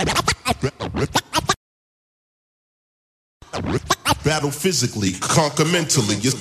Battle physically, conquer mentally. Yes.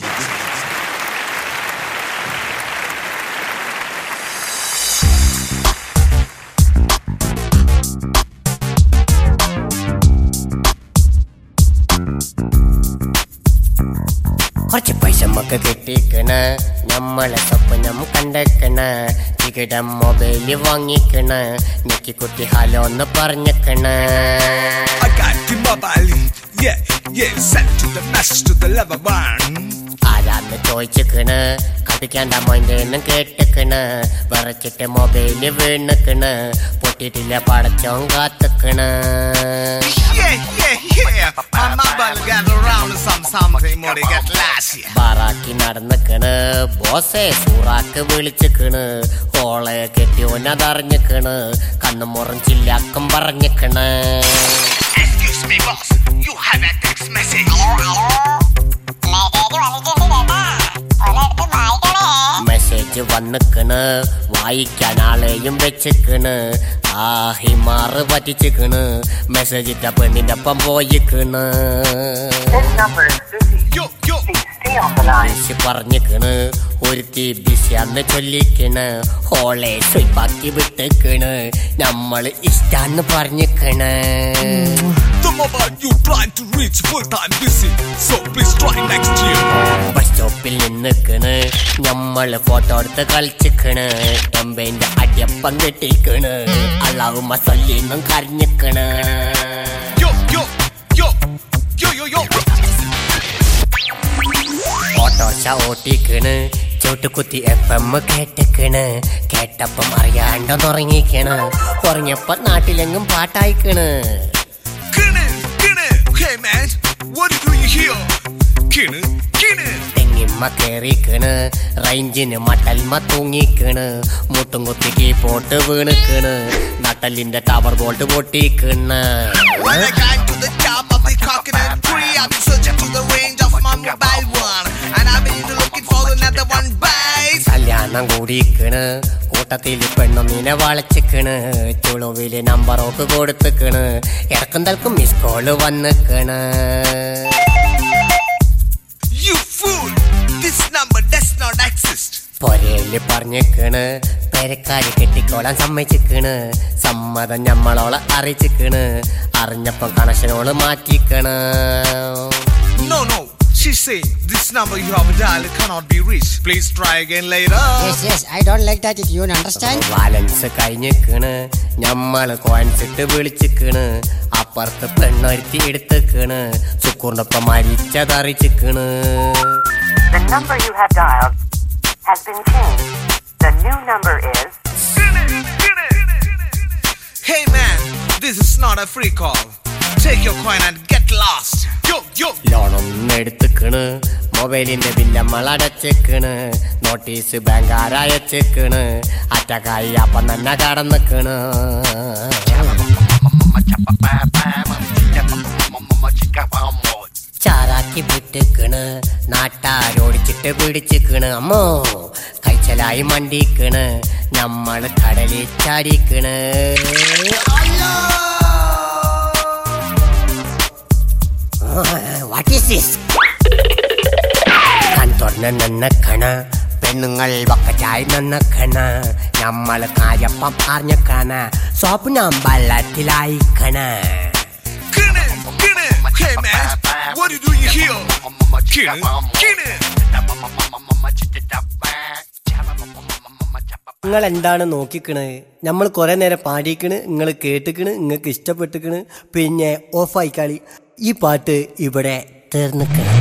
കുറച്ച് പൈസ നമുക്ക് കിട്ടിക്കണ നമ്മളെ സ്വപ്നം കണ്ടക്കണ ടിക്കറ്റം മൊബൈല് വാങ്ങിക്കണ ഞെക്കി കുട്ടി ഹലോ എന്ന് പറഞ്ഞക്കണ I got the mobile. Yeah, yeah, send to the message to the level one. ആരാന്ന് ചോദിച്ചിക്കണ് കളിക്കാണ്ട മൊയിൻ്റെന്നും കേട്ടിക്കണ് വിറച്ചിട്ട് മൊബൈല് വീണിക്കണ് പൊട്ടിട്ടില്ല പടച്ചോൻ കാത്തിക്കണ് Yeah, yeah, yeah. My mobile got around some something more they get last year. ബാറാക്കി നടന്നിക്കണ് ബോസേ സൂറാക്ക് വിളിച്ചിക്കണ് ഓളെ കെട്ടിയോനതറിഞ്ഞിക്കണ് കണ്ണു മുറഞ്ചില്ലാക്കം പറഞ്ഞിക്കണ് Excuse me, boss. You have a text message. Message വന്നിക്കണ് വായിക്കാൻ ആളെയും വെച്ചിക്കണ് ആ ഹിമാറ് പറ്റിച്ചിക്കണ് മെസ്സേജ് ഇട്ട പെണ്ണിന്റെ ഒപ്പം പോയിക്കണ് This number is busy. Yo, yo. Please stay on the line. Busy പറഞ്ഞിക്കണ് ഒരുത്തി ബിസിയാന്ന് ചൊല്ലിക്കണ് ഹോളെ സ്വയ്പാക്കി വിട്ടിക്കണ് നമ്മള് ഇഷ്ടാന്ന് പറഞ്ഞിക്കണ് The mobile you trying to reach full time busy. So please try next year. Bus സ്റ്റോപ്പിൽ നിന്നിക്കണ് നമ്മള് ഫോട്ടോ എടുത്ത് കളിച്ചിക്കണ് എമ്പേന്റെ അടിയപ്പം കെട്ടിക്കണ് അള്ളാവ് മസല്ലിന്നും കരഞ്ഞിക്കണ് Yo, yo, yo, yo, yo, yo. ഓട്ടോഷ ഓട്ടിക്കണ് ചൂട്ടുകുത്തി എഫ് എം കേട്ടിക്കണ് കേട്ടപ്പം അറിയാണ്ടെന്നുറങ്ങിക്കണ് ഉറങ്ങിയപ്പോ നാട്ടിലെങ്ങും പാട്ടായിക്കണ് Kinny, kinny. Hey man, what are you doing here? Kinny, kinny. തെങ്ങിമ്മ കേറിക്കണ് റേഞ്ചിന് മട്ടൽമ തൂങ്ങിക്കണ് മുട്ടും കുത്തി കീപ്പോട്ട് വീണിക്കണ് നട്ടലിന്റെ ടവർ ബോൾട്ട് പൊട്ടിക്കണ് When I got to the top of the coconut tree, I've been searching to the range of my mobile one. And I've been looking for another one base. കല്യാണം കൂടിക്കണ് കൂട്ടത്തിൽ പെണ്ണൊന്നിനെ വളച്ചിക്കണ് ചുളുവില് നമ്പറോക്ക് കൊടുത്തിക്കണ് ഇടക്കും തൽക്കും മിസ് കോള് വന്നിക്കണ് You fool! This number does not exist. പൊരയില് പറഞ്ഞിക്കണ് പെരക്കാരി കെട്ടിക്കോളാൻ സമ്മതിച്ചിക്കണ് സമ്മതം ഞമ്മളോളെ അറിയിച്ചിക്കണ് അറിഞ്ഞപ്പം കണക്ഷനോള് മാറ്റിക്കണ് No, no. She's saying this number you have dialed cannot be reached. Please try again later. Yes, yes, I don't like that. You understand? Balance കഴിഞ്ഞിക്കണ് ഞമ്മള് കോയിൻസ് ഇട്ട് വിളിച്ചിക്കണ് അപ്പുറത്ത് പെണ്ണൊരുത്തി എടുത്തിക്കണ് സുക്കൂറിനൊപ്പം മരിച്ചതറിച്ചിക്കണ് The number you have dialed has been changed. The new number is Hey man, this is not a free call. Take your coin and get lost. Yo, yo. ലോണൊന്നും എടുത്തിക്കണ് മൊബൈലിന്റെ ബില്ലമ്മൾ അടച്ചിക്കണ് notice ബാങ്കാർ അയച്ചിക്കണ് അറ്റക്കായി അപ്പം തന്നെ കടന്നിക്കണ് ചാറാക്കി വിട്ടിക്കണ് നാട്ടാരോടിച്ചിട്ട് പിടിച്ചിക്കണ് അമ്മോ കൈച്ചലായി മണ്ടിക്കണ് നമ്മള് കടലിൽ ചാടിക്കണ് വാട്ട് ഈസ് ദിസ് കൺതുറന്ന് നിന്നക്കണ പെണ്ണുങ്ങൾ വക്കറ്റായി നിന്നക്കണ നമ്മൾ കാര്യപ്പം അറിഞ്ഞക്കണ സ്വപ്നം വെള്ളത്തിലായിക്കണ Kinny, kinny. Hey man, what are you doing here? Kinny, kinny. നിങ്ങൾ എന്താണ് നോക്കിക്കണ് നമ്മൾ കുറെ നേരം പാടിക്കണ് നിങ്ങൾ കേട്ടിക്കണ് നിങ്ങൾക്ക് ഇഷ്ടപ്പെട്ടിക്കണ് പിന്നെ ഓഫായിക്കാളി ഈ പാട്ട് ഇവിടെ തീർന്നിക്കണ്